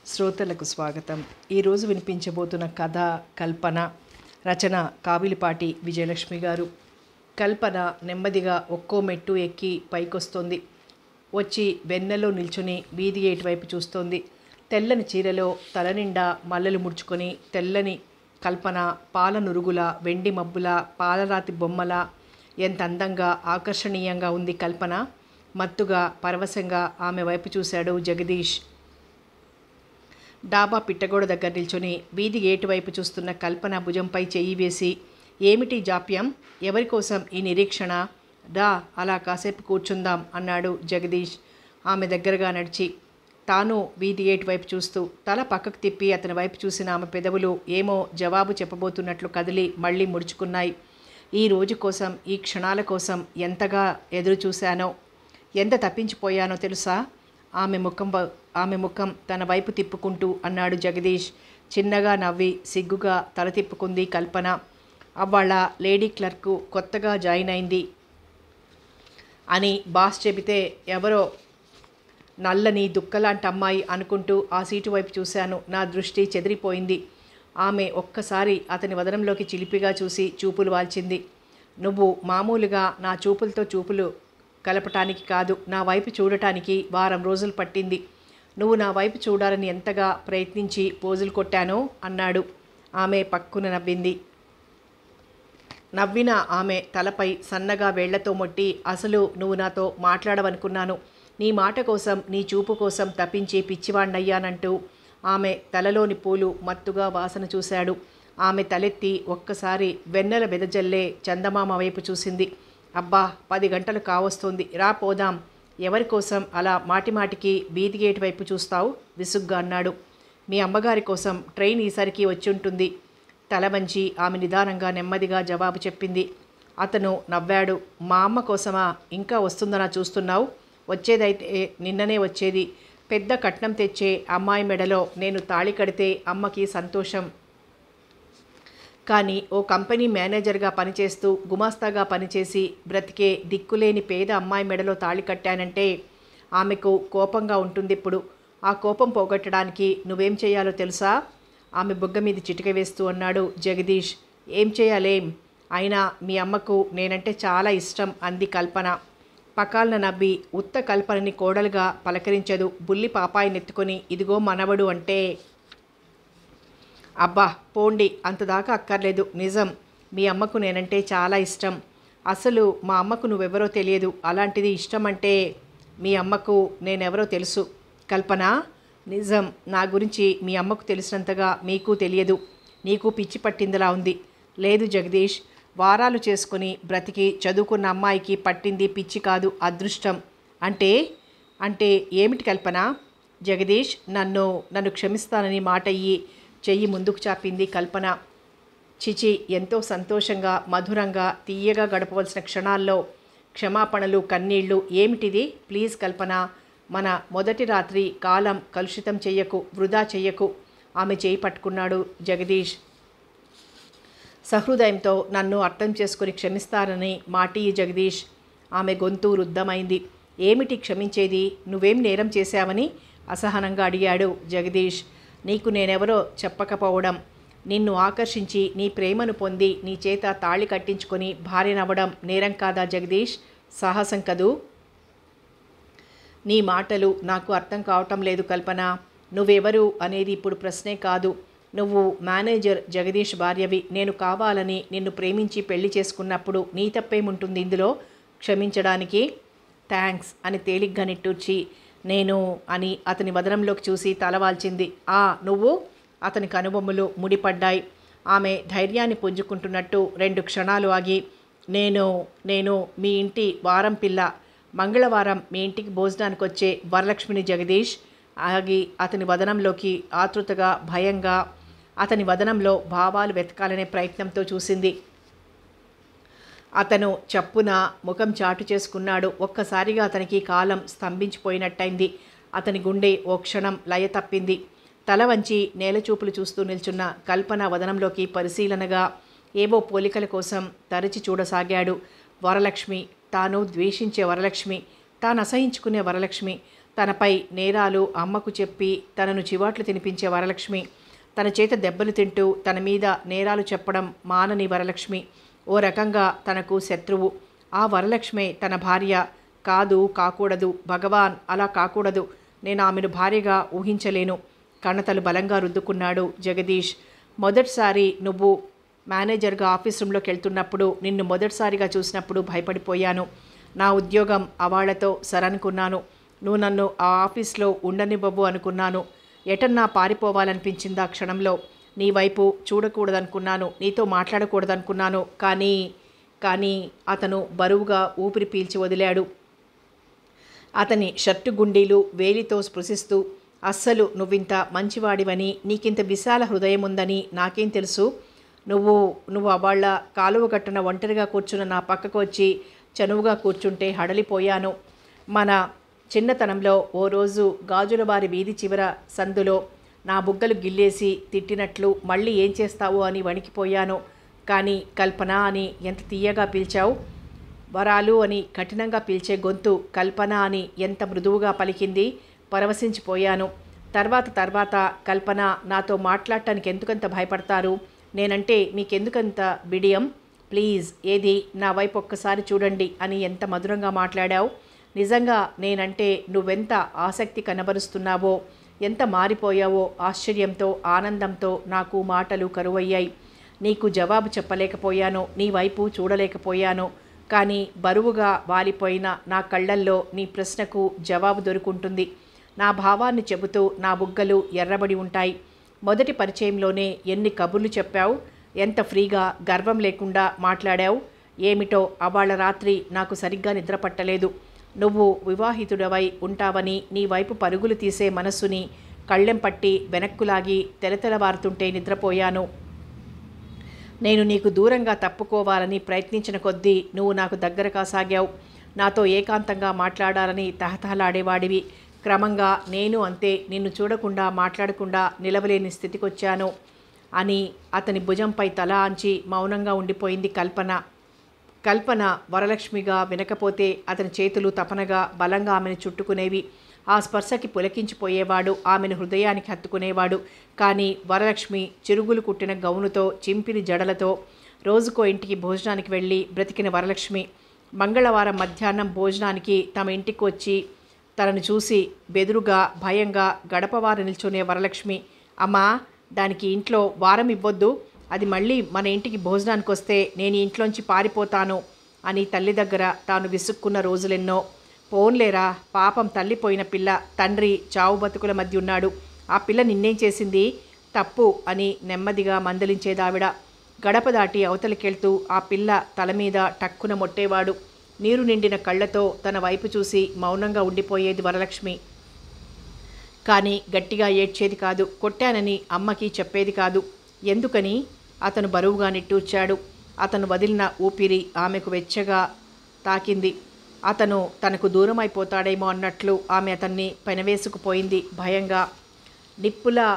శ్రోతలకు స్వాగతం ఈరోజు వినిపించబోతున్న కథ కల్పన రచన కావిలిపాటి విజయలక్ష్మి గారు కల్పన నెమ్మదిగా ఒక్కో మెట్టు ఎక్కి పైకొస్తుంది వచ్చి వెన్నెలో నిల్చుని వీధి గేటు వైపు చూస్తోంది తెల్లని చీరలో తల నిండా మల్లెలు ముడుచుకొని తెల్లని కల్పన పాల నురుగుల వెండి మబ్బుల పాలరాతి బొమ్మల ఎంత అందంగా ఆకర్షణీయంగా ఉంది కల్పన మత్తుగా పరవశంగా ఆమె వైపు చూశాడు జగదీష్ డాబా పిట్టగోడ దగ్గర నిల్చొని వీధి గేటు వైపు చూస్తున్న కల్పన భుజంపై చెయ్యి వేసి ఏమిటి జాప్యం ఎవరి కోసం ఈ నిరీక్షణ రా అలా కాసేపు కూర్చుందాం అన్నాడు జగదీష్ ఆమె దగ్గరగా నడిచి తాను వీధి గేటు వైపు చూస్తూ తల పక్కకు తిప్పి అతని వైపు చూసిన ఆమె పెదవులు ఏమో జవాబు చెప్పబోతున్నట్లు కదిలి మళ్ళీ ముడుచుకున్నాయి ఈ రోజు కోసం ఈ క్షణాల కోసం ఎంతగా ఎదురు చూశానో ఎంత తప్పించిపోయానో తెలుసా ఆమె ముఖం వ- ఆమె ముఖం తన వైపు తిప్పుకుంటూ అన్నాడు జగదీష్ చిన్నగా నవ్వి సిగ్గుగా తల తిప్పుకుంది కల్పన అవ్వాళ్ళ లేడీ క్లర్కు కొత్తగా జాయిన్ అయింది అని బాస్ చెబితే ఎవరో నల్లని దుక్కలాంటి అమ్మాయి అనుకుంటూ ఆ సీటు వైపు చూశాను నా దృష్టి చెదిరిపోయింది ఆమె ఒక్కసారి అతని వదనంలోకి చిలిపిగా చూసి చూపులు వాల్చింది నువ్వు మామూలుగా నా చూపులతో చూపులు కలపటానికి కాదు నా వైపు చూడటానికి వారం రోజులు పట్టింది నువ్వు నా వైపు చూడాలని ఎంతగా ప్రయత్నించి పోజులు కొట్టానో అన్నాడు ఆమె పక్కున నవ్వింది నవ్విన ఆమె తలపై సన్నగా వేళ్లతో మొట్టి అసలు నువ్వు నాతో మాట్లాడవనుకున్నాను నీ మాట కోసం నీ చూపు కోసం తప్పించి పిచ్చివాణ్ణయ్యానంటూ ఆమె తలలోని పూలు మత్తుగా వాసన చూశాడు ఆమె తలెత్తి ఒక్కసారి వెన్నెల వెదజల్లే చందమామ వైపు చూసింది అబ్బా పది గంటలు కావస్తోంది రా పోదాం ఎవరి కోసం అలా మాటిమాటికి వీధి గేటు వైపు చూస్తావు విసుగ్గా అన్నాడు మీ అమ్మగారి కోసం ట్రైన్ ఈసరికి వచ్చి ఉంటుంది తల వంచి ఆమె నిదానంగా నెమ్మదిగా జవాబు చెప్పింది అతను నవ్వాడు మా అమ్మ కోసమా ఇంకా వస్తుందనా చూస్తున్నావు వచ్చేదైతే నిన్ననే వచ్చేది పెద్ద కట్నం తెచ్చే అమ్మాయి మెడలో నేను తాళి కడితే అమ్మకి సంతోషం కానీ ఓ కంపెనీ మేనేజర్గా పనిచేస్తూ గుమాస్తాగా పనిచేసి బ్రతికే దిక్కులేని పేద అమ్మాయి మెడలో తాళి కట్టానంటే ఆమెకు కోపంగా ఉంటుంది ఇప్పుడు ఆ కోపం పోగొట్టడానికి నువ్వేం చేయాలో తెలుసా ఆమె బుగ్గ మీద చిటిక వేస్తూ అన్నాడు జగదీష్ ఏం చేయాలేం అయినా మీ అమ్మకు నేనంటే చాలా ఇష్టం అంది కల్పన పకాలన నవ్వి ఉత్త కల్పనని కోడలుగా పలకరించదు బుల్లి పాపాయినెత్తుకొని ఇదిగో మనవడు అంటే అబ్బా పోండి అంతదాకా అక్కర్లేదు నిజం మీ అమ్మకు నేనంటే చాలా ఇష్టం అసలు మా అమ్మకు నువ్వెవరో తెలియదు అలాంటిది ఇష్టం అంటే మీ అమ్మకు నేనెవరో తెలుసు కల్పన నిజం నా గురించి మీ అమ్మకు తెలిసినంతగా మీకు తెలియదు నీకు పిచ్చి పట్టిందిలా ఉంది లేదు జగదీష్ వారాలు చేసుకుని బ్రతికి చదువుకున్న అమ్మాయికి పట్టింది పిచ్చి కాదు అదృష్టం అంటే అంటే ఏమిటి కల్పన జగదీష్ నన్ను నన్ను క్షమిస్తానని మాట ఇయ్యి చెయ్యి ముందుకు చాపింది కల్పన చిచి ఎంతో సంతోషంగా మధురంగా తీయగా గడపవలసిన క్షణాల్లో క్షమాపణలు కన్నీళ్లు ఏమిటిది ప్లీజ్ కల్పన మన మొదటి రాత్రి కాలం కలుషితం చెయ్యకు వృధా చెయ్యకు ఆమె చేయి పట్టుకున్నాడు జగదీష్ సహృదయంతో నన్ను అర్థం చేసుకుని క్షమిస్తారని మాటి జగదీష్ ఆమె గొంతు రుద్ధమైంది ఏమిటి క్షమించేది నువ్వేం నేరం చేశావని అసహనంగా అడిగాడు జగదీష్ నీకు నేనెవరో చెప్పకపోవడం నిన్ను ఆకర్షించి నీ ప్రేమను పొంది నీ చేత తాళి కట్టించుకొని భార్యనవ్వడం నేరం కాదా జగదీష్ సాహసం కదూ నీ మాటలు నాకు అర్థం కావటం లేదు కల్పన నువ్వెవరు అనేది ఇప్పుడు ప్రశ్నే కాదు నువ్వు మేనేజర్ జగదీష్ భార్యవి నేను కావాలని నిన్ను ప్రేమించి పెళ్లి చేసుకున్నప్పుడు నీ తప్పేముంటుంది ఇందులో క్షమించడానికి థ్యాంక్స్ అని తేలిగ్గా నిట్టూర్చి నేను అని అతని వదనంలోకి చూసి తలవాల్చింది ఆ నువ్వు అతని కనుబొమ్మలు ముడిపడ్డాయి ఆమె ధైర్యాన్ని పుంజుకుంటున్నట్టు రెండు క్షణాలు ఆగి నేను నేను మీ ఇంటి వారం పిల్ల మంగళవారం మీ ఇంటికి భోజనానికి వచ్చే వరలక్ష్మిని జగదీష్ ఆగి అతని వదనంలోకి ఆతృతగా భయంగా అతని వదనంలో భావాలు వెతకాలనే ప్రయత్నంతో చూసింది అతను చప్పున ముఖం చాటు చేసుకున్నాడు ఒక్కసారిగా అతనికి కాలం స్తంభించిపోయినట్టయింది అతని గుండె ఓ క్షణం లయ తప్పింది తల వంచి నేలచూపులు చూస్తూ నిల్చున్న కల్పన వదనంలోకి పరిశీలనగా ఏవో పోలికల కోసం తరచి చూడసాగాడు వరలక్ష్మి తాను ద్వేషించే వరలక్ష్మి తాను అసహించుకునే వరలక్ష్మి తనపై నేరాలు అమ్మకు చెప్పి తనను చివాట్లు తినిపించే వరలక్ష్మి తన చేత దెబ్బలు తింటూ తన మీద నేరాలు చెప్పడం మానని వరలక్ష్మి ఓ రకంగా తనకు శత్రువు ఆ వరలక్ష్మే తన భార్య కాదు కాకూడదు భగవాన్ అలా కాకూడదు నేను ఆమెను భార్యగా ఊహించలేను కణతలు బలంగా రుద్దుకున్నాడు జగదీష్ మొదటిసారి నువ్వు మేనేజర్గా ఆఫీస్ రూమ్లోకి వెళ్తున్నప్పుడు నిన్ను మొదటిసారిగా చూసినప్పుడు భయపడిపోయాను నా ఉద్యోగం అవాళ్లతో సరనుకున్నాను నువ్వు నన్ను ఆ ఆఫీస్లో ఉండనివ్వవు అనుకున్నాను ఎటన్నా పారిపోవాలనిపించింది ఆ క్షణంలో నీ వైపు చూడకూడదనుకున్నాను నీతో మాట్లాడకూడదనుకున్నాను కానీ కానీ అతను బరువుగా ఊపిరి పీల్చి వదిలాడు అతని షర్టు గుండీలు వేలితో స్పృశిస్తూ అస్సలు నువ్వింత మంచివాడివని నీకింత విశాల హృదయం ఉందని నాకేం తెలుసు నువ్వు నువ్వు వాళ్ళ కాలువ గట్టున ఒంటరిగా కూర్చున్న నా పక్కకు వచ్చి చనువుగా కూర్చుంటే హడలిపోయాను మన చిన్నతనంలో ఓ రోజు గాజుల వారి వీధి చివర సందులో నా బుగ్గలు గిల్లేసి తిట్టినట్లు మళ్ళీ ఏం చేస్తావు అని వణికిపోయాను కానీ కల్పన అని ఎంత తీయగా పిలిచావు వరాలు అని కఠినంగా పిలిచే గొంతు కల్పన అని ఎంత మృదువుగా పలికింది పరవశించిపోయాను తర్వాత తర్వాత కల్పన నాతో మాట్లాడటానికి ఎందుకంత భయపడతారు నేనంటే మీకెందుకంత బిడియం ప్లీజ్ ఏది నా వైపు ఒక్కసారి చూడండి అని ఎంత మధురంగా మాట్లాడావు నిజంగా నేనంటే నువ్వెంత ఆసక్తి కనబరుస్తున్నావో ఎంత మారిపోయావో ఆశ్చర్యంతో ఆనందంతో నాకు మాటలు కరువయ్యాయి నీకు జవాబు చెప్పలేకపోయాను నీ వైపు చూడలేకపోయాను కానీ బరువుగా వాలిపోయిన నా కళ్ళల్లో నీ ప్రశ్నకు జవాబు దొరుకుంటుంది నా భావాన్ని చెబుతూ నా బుగ్గలు ఎర్రబడి ఉంటాయి మొదటి పరిచయంలోనే ఎన్ని కబుర్లు చెప్పావు ఎంత ఫ్రీగా గర్వం లేకుండా మాట్లాడావు ఏమిటో అవాళ రాత్రి నాకు సరిగ్గా నిద్ర పట్టలేదు నువ్వు వివాహితుడవై ఉంటావని నీ వైపు పరుగులు తీసే మనస్సుని కళ్ళెం పట్టి వెనక్కులాగి తెలతెలవారుతుంటే నిద్రపోయాను నేను నీకు దూరంగా తప్పుకోవాలని ప్రయత్నించిన కొద్దీ నువ్వు నాకు దగ్గర కాసాగావు నాతో ఏకాంతంగా మాట్లాడాలని తహతహలాడేవాడివి క్రమంగా నేను అంతే నిన్ను చూడకుండా మాట్లాడకుండా నిలవలేని స్థితికొచ్చాను అని అతని భుజంపై తల ఆంచి మౌనంగా ఉండిపోయింది కల్పన కల్పన వరలక్ష్మిగా వినకపోతే అతని చేతులు తపనగా బలంగా ఆమెను చుట్టుకునేవి ఆ స్పర్శకి పులకించిపోయేవాడు ఆమెను హృదయానికి హత్తుకునేవాడు కానీ వరలక్ష్మి చిరుగులు కుట్టిన గౌనుతో చింపిరి జడలతో రోజుకో ఇంటికి భోజనానికి వెళ్ళి బ్రతికిన వరలక్ష్మి మంగళవారం మధ్యాహ్నం భోజనానికి తమ ఇంటికి వచ్చి తనను చూసి బెదురుగా భయంగా గడపవారు నిల్చునే వరలక్ష్మి అమ్మా దానికి ఇంట్లో వారం ఇవ్వొద్దు అది మళ్ళీ మన ఇంటికి భోజనానికి వస్తే నేను ఈ ఇంట్లోంచి పారిపోతాను అని తల్లి దగ్గర తాను విసుక్కున్న రోజులెన్నో పోన్లేరా పాపం తల్లిపోయిన పిల్ల తండ్రి చావు బతుకుల మధ్య ఉన్నాడు ఆ పిల్ల నిన్నేం చేసింది తప్పు అని నెమ్మదిగా మందలించేదావిడ గడప దాటి అవతలికెళ్తూ ఆ పిల్ల తల మీద టక్కున మొట్టేవాడు నీరు నిండిన కళ్ళతో తన వైపు చూసి మౌనంగా ఉండిపోయేది వరలక్ష్మి కానీ గట్టిగా ఏడ్చేది కాదు కొట్టానని అమ్మకి చెప్పేది కాదు ఎందుకని అతను బరువుగా నిట్టూర్చాడు అతను వదిలిన ఊపిరి ఆమెకు వెచ్చగా తాకింది అతను తనకు దూరం అయిపోతాడేమో అన్నట్లు ఆమె అతన్ని పెనవేసుకుపోయింది భయంగా నిప్పులా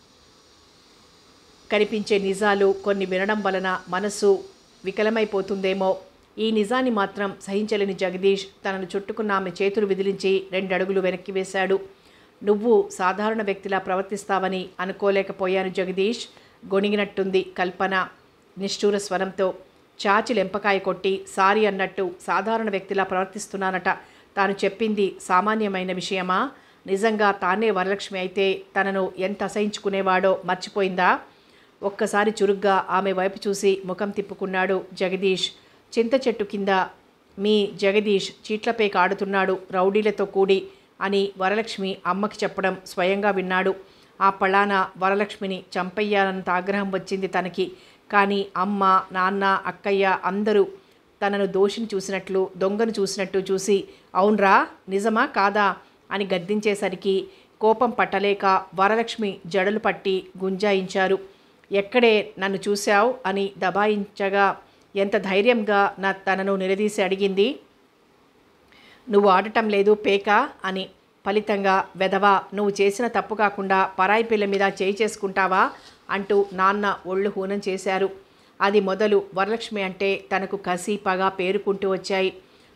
కనిపించే నిజాలు కొన్ని వినడం వలన మనసు వికలమైపోతుందేమో ఈ నిజాన్ని మాత్రం సహించలేని జగదీష్ తనను చుట్టుకున్న ఆమె చేతులు విదిలించి రెండు అడుగులు వెనక్కి వేశాడు నువ్వు సాధారణ వ్యక్తిలా ప్రవర్తిస్తావని అనుకోలేకపోయాను జగదీష్ గొణిగినట్టుంది కల్పన నిష్ఠూర స్వరంతో చాచి లెంపకాయ కొట్టి సారీ అన్నట్టు సాధారణ వ్యక్తిలా ప్రవర్తిస్తున్నానట తాను చెప్పింది సామాన్యమైన విషయమా నిజంగా తానే వరలక్ష్మి అయితే తనను ఎంత అసహించుకునేవాడో మర్చిపోయిందా ఒక్కసారి చురుగ్గా ఆమె వైపు చూసి ముఖం తిప్పుకున్నాడు జగదీష్ చింత చెట్టు కింద మీ జగదీష్ చీట్లపై ఆడుతున్నాడు రౌడీలతో కూడి అని వరలక్ష్మి అమ్మకి చెప్పడం స్వయంగా విన్నాడు ఆ పళాన వరలక్ష్మిని చంపయ్యాలన్నంత ఆగ్రహం వచ్చింది తనకి కానీ అమ్మ నాన్న అక్కయ్య అందరూ తనను దోషిని చూసినట్లు దొంగను చూసినట్టు చూసి అవునరా నిజమా కాదా అని గద్దించేసరికి కోపం పట్టలేక వరలక్ష్మి జడలు పట్టి గుంజాయించారు ఎక్కడే నన్ను చూశావు అని దబాయించగా ఎంత ధైర్యంగా నా తనను నిలదీసి అడిగింది నువ్వు ఆడటం లేదు పేక అని ఫలితంగా వెధవా నువ్వు చేసిన తప్పు కాకుండా పరాయి పిల్ల మీద చేయి చేసుకుంటావా అంటూ నాన్న ఒళ్ళు హూనం చేశారు అది మొదలు వరలక్ష్మి అంటే తనకు కసి పగ పేరుకుంటూ వచ్చాయి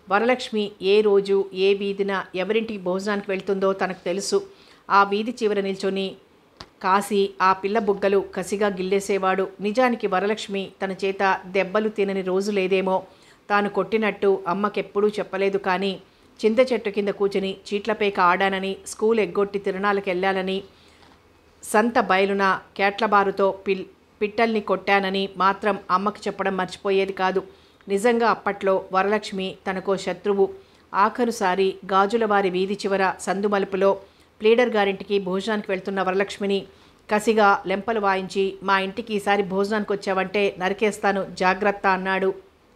వరలక్ష్మి ఏ రోజు ఏ వీధిన ఎవరింటికి భోజనానికి వెళ్తుందో తనకు తెలుసు ఆ వీధి చివర నిల్చొని కాసి ఆ పిల్ల బుగ్గలు కసిగా గిల్లేసేవాడు నిజానికి వరలక్ష్మి తన చేత దెబ్బలు తినని రోజు లేదేమో తాను కొట్టినట్టు అమ్మకెప్పుడూ చెప్పలేదు కానీ చింత చెట్టు కింద కూర్చుని చీట్లపేక ఆడానని స్కూల్ ఎగ్గొట్టి తిరణాలకు వెళ్ళాలని సంత బయలున కేట్లబారుతో పిల్ పిట్టల్ని కొట్టానని మాత్రం అమ్మకు చెప్పడం మర్చిపోయేది కాదు నిజంగా అప్పట్లో వరలక్ష్మి తనకో శత్రువు ఆఖరుసారి గాజులవారి వీధి చివర సందుమలుపులో ప్లీడర్ గారింటికి భోజనానికి వెళ్తున్న వరలక్ష్మిని కసిగా లెంపలు వాయించి మా ఇంటికి ఈసారి భోజనానికి వచ్చావంటే నరికేస్తాను జాగ్రత్త అన్నాడు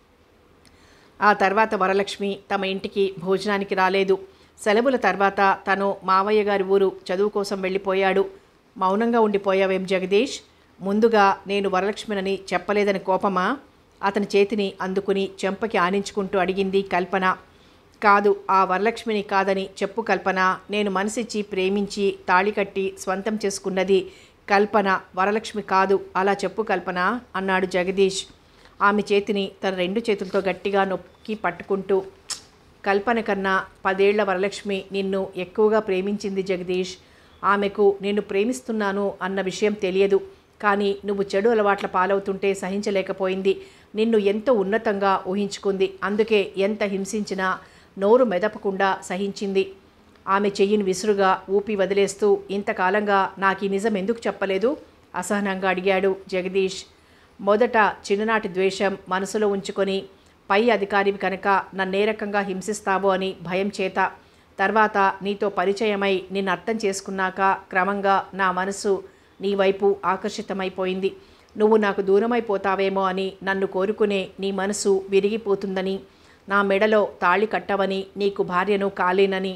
ఆ తర్వాత వరలక్ష్మి తమ ఇంటికి భోజనానికి రాలేదు సెలవుల తర్వాత తను మావయ్య గారి ఊరు చదువు కోసం వెళ్ళిపోయాడు మౌనంగా ఉండిపోయావేం జగదీష్ ముందుగా నేను వరలక్ష్మినని చెప్పలేదని కోపమా అతని చేతిని అందుకుని చెంపకి ఆనించుకుంటూ అడిగింది కల్పన కాదు ఆ వరలక్ష్మిని కాదని చెప్పు కల్పన నేను మనసిచ్చి ప్రేమించి తాళి కట్టి స్వంతం చేసుకున్నది కల్పన వరలక్ష్మి కాదు అలా చెప్పు కల్పన అన్నాడు జగదీష్ ఆమె చేతిని తన రెండు చేతులతో గట్టిగా నొక్కి పట్టుకుంటూ కల్పన కన్నా పదేళ్ల వరలక్ష్మి నిన్ను ఎక్కువగా ప్రేమించింది జగదీష్ ఆమెకు నిన్ను ప్రేమిస్తున్నాను అన్న విషయం తెలియదు కానీ నువ్వు చెడు అలవాట్ల పాలవుతుంటే సహించలేకపోయింది నిన్ను ఎంతో ఉన్నతంగా ఊహించుకుంది అందుకే ఎంత హింసించినా నోరు మెదపకుండా సహించింది ఆమె చెయ్యిని విసురుగా ఊపి వదిలేస్తూ ఇంతకాలంగా నాకు ఈ నిజం ఎందుకు చెప్పలేదు అసహనంగా అడిగాడు జగదీష్ మొదట చిన్ననాటి ద్వేషం మనసులో ఉంచుకొని పై అధికారివి కనుక నన్నే రకంగా హింసిస్తావో అని భయం చేత తర్వాత నీతో పరిచయమై నిన్ను అర్థం చేసుకున్నాక క్రమంగా నా మనసు నీ వైపు ఆకర్షితమైపోయింది నువ్వు నాకు దూరమైపోతావేమో అని నన్ను కోరుకునే నీ మనసు విరిగిపోతుందని నా మెడలో తాళి కట్టవని నీకు భార్యను కాలేనని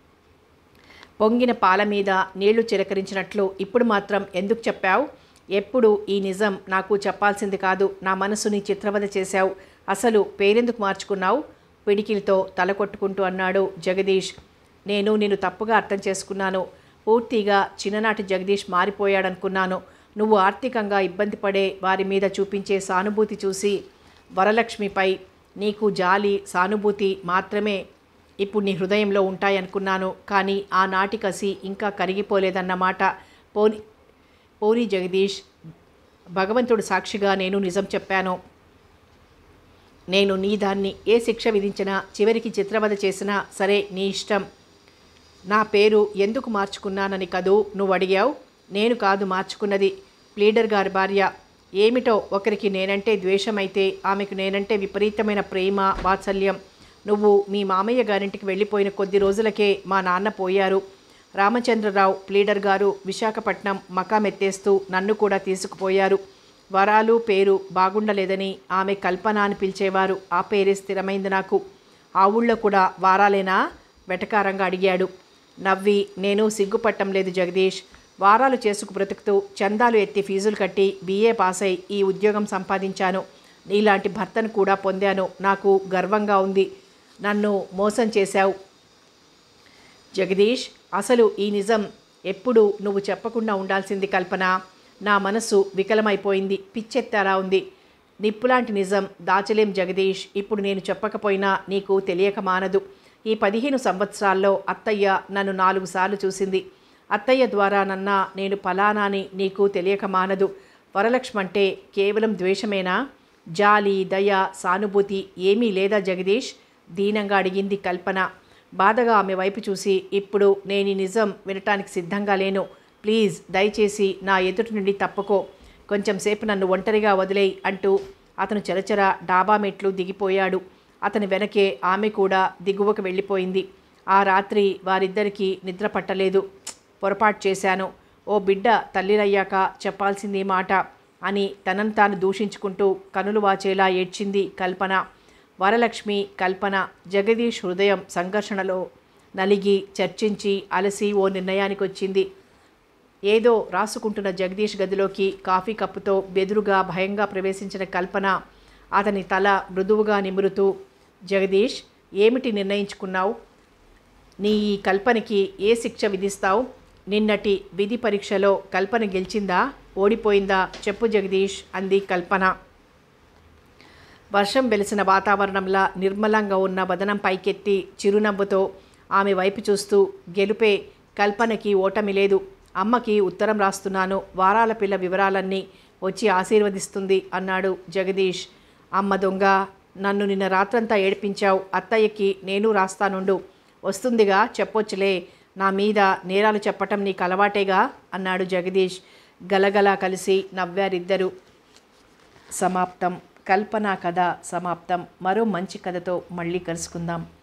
పొంగిన పాల మీద నీళ్లు చిలకరించినట్లు ఇప్పుడు మాత్రం ఎందుకు చెప్పావు ఎప్పుడు ఈ నిజం నాకు చెప్పాల్సింది కాదు నా మనసుని చిత్రవద చేశావు అసలు పేరెందుకు మార్చుకున్నావు పిడికిలతో తల కొట్టుకుంటూ అన్నాడు జగదీష్ నేను నిన్ను తప్పుగా అర్థం చేసుకున్నాను పూర్తిగా చిన్ననాటి జగదీష్ మారిపోయాడనుకున్నాను నువ్వు ఆర్థికంగా ఇబ్బంది పడే వారి మీద చూపించే సానుభూతి చూసి వరలక్ష్మిపై నీకు జాలి సానుభూతి మాత్రమే ఇప్పుడు నీ హృదయంలో ఉంటాయనుకున్నాను కానీ ఆనాటి కసి ఇంకా కరిగిపోలేదన్నమాట పోని పోనీ జగదీష్ భగవంతుడు సాక్షిగా నేను నిజం చెప్పాను నేను నీ దాన్ని ఏ శిక్ష విధించినా చివరికి చిత్రవద చేసినా సరే నీ ఇష్టం నా పేరు ఎందుకు మార్చుకున్నానని కదూ నువ్వు అడిగావు నేను కాదు మార్చుకున్నది ప్లీడర్ గారి భార్య ఏమిటో ఒకరికి నేనంటే ద్వేషమైతే ఆమెకు నేనంటే విపరీతమైన ప్రేమ వాత్సల్యం నువ్వు మీ మామయ్య గారింటికి వెళ్ళిపోయిన కొద్ది రోజులకే మా నాన్న పోయారు రామచంద్రరావు ప్లీడర్ గారు విశాఖపట్నం మకామెత్తేస్తూ నన్ను కూడా తీసుకుపోయారు వరాలు పేరు బాగుండలేదని ఆమె కల్పన అని పిలిచేవారు ఆ పేరే స్థిరమైంది నాకు ఆ ఊళ్ళో కూడా వారాలేనా వెటకారంగా అడిగాడు నవ్వి నేను సిగ్గుపట్టం లేదు జగదీష్ వారాలు చేసుకు బ్రతుకుతూ చందాలు ఎత్తి ఫీజులు కట్టి బీఏ పాస్ అయి ఈ ఉద్యోగం సంపాదించాను నీలాంటి భర్తను కూడా పొందాను నాకు గర్వంగా ఉంది నన్ను మోసం చేశావు జగదీష్ అసలు ఈ నిజం ఎప్పుడు నువ్వు చెప్పకుండా ఉండాల్సింది కల్పన నా మనసు వికలమైపోయింది పిచ్చెత్తారా ఉంది నిప్పులాంటి నిజం దాచలేం జగదీష్ ఇప్పుడు నేను చెప్పకపోయినా నీకు తెలియక మానదు ఈ పదిహేను సంవత్సరాల్లో అత్తయ్య నన్ను నాలుగు సార్లు చూసింది అత్తయ్య ద్వారా నన్న నేను ఫలానాని నీకు తెలియక మానదు వరలక్ష్మి అంటే కేవలం ద్వేషమేనా జాలి దయ సానుభూతి ఏమీ లేదా జగదీష్ దీనంగా అడిగింది కల్పన బాధగా ఆమె వైపు చూసి ఇప్పుడు నేను ఈ నిజం వినటానికి సిద్ధంగా లేను ప్లీజ్ దయచేసి నా ఎదుటి నుండి తప్పుకో కొంచెం సేపు నన్ను ఒంటరిగా వదిలేయి అంటూ అతను చరచర డాబా మెట్లు దిగిపోయాడు అతని వెనకే ఆమె కూడా దిగువకు వెళ్ళిపోయింది ఆ రాత్రి వారిద్దరికీ నిద్ర పట్టలేదు పొరపాటు చేశాను ఓ బిడ్డ తల్లిరయ్యాక చెప్పాల్సింది మాట అని తనను తాను దూషించుకుంటూ కనులు వాచేలా ఏడ్చింది కల్పన వరలక్ష్మి కల్పన జగదీష్ హృదయం సంఘర్షణలో నలిగి చర్చించి అలసి ఓ నిర్ణయానికి వచ్చింది ఏదో రాసుకుంటున్న జగదీష్ గదిలోకి కాఫీ కప్పుతో బెదురుగా భయంగా ప్రవేశించిన కల్పన అతని తల మృదువుగా నిమురుతూ జగదీష్ ఏమిటి నిర్ణయించుకున్నావు నీ ఈ కల్పనకి ఏ శిక్ష విధిస్తావు నిన్నటి విధి పరీక్షలో కల్పన గెలిచిందా ఓడిపోయిందా చెప్పు జగదీష్ అంది కల్పన వర్షం వెలిసిన వాతావరణంలా నిర్మలంగా ఉన్న వదనం పైకెత్తి చిరునవ్వుతో ఆమె వైపు చూస్తూ గెలుపే కల్పనకి ఓటమి లేదు అమ్మకి ఉత్తరం రాస్తున్నాను వారాల పిల్ల వివరాలన్నీ వచ్చి ఆశీర్వదిస్తుంది అన్నాడు జగదీష్ అమ్మ దొంగ నన్ను నిన్న రాత్రంతా ఏడిపించావు అత్తయ్యకి నేను రాస్తానుండు వస్తుందిగా చెప్పొచ్చులే నా మీద నేరాలు చెప్పటం నీకు అలవాటేగా అన్నాడు జగదీష్ గలగలా కలిసి నవ్వారిద్దరూ సమాప్తం కల్పన కథ సమాప్తం మరో మంచి కథతో మళ్ళీ కలుసుకుందాం